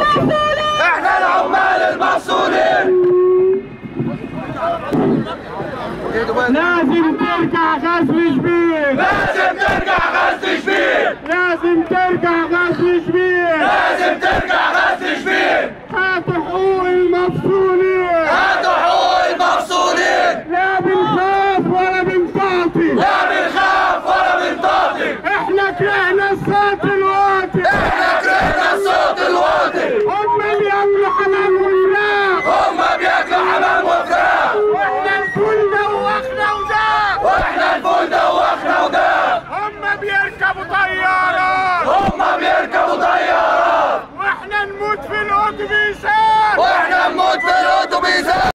احنا العمال المفصولين لازم ترجع غزل شبين لازم ترجع غزل شبين لازم ترجع غزل شبين لازم ترجع غزل شبين هاتوا حقوق المفصولين هاتوا حقوق المفصولين لا بنخاف ولا بنطاطي لا بنخاف ولا بنطاطي احنا كرهنا الصوت الواطي احنا كرهنا الصوت الواطي هم بياكلوا حمام وفراخ هم بياكلوا حمام وفراخ واحنا الفول دوخنا وزاق واحنا الفول دوخنا وداق هم بيركبوا طيارات هم بيركبوا طيارات واحنا نموت في الاتوبيسات واحنا نموت في الاتوبيسات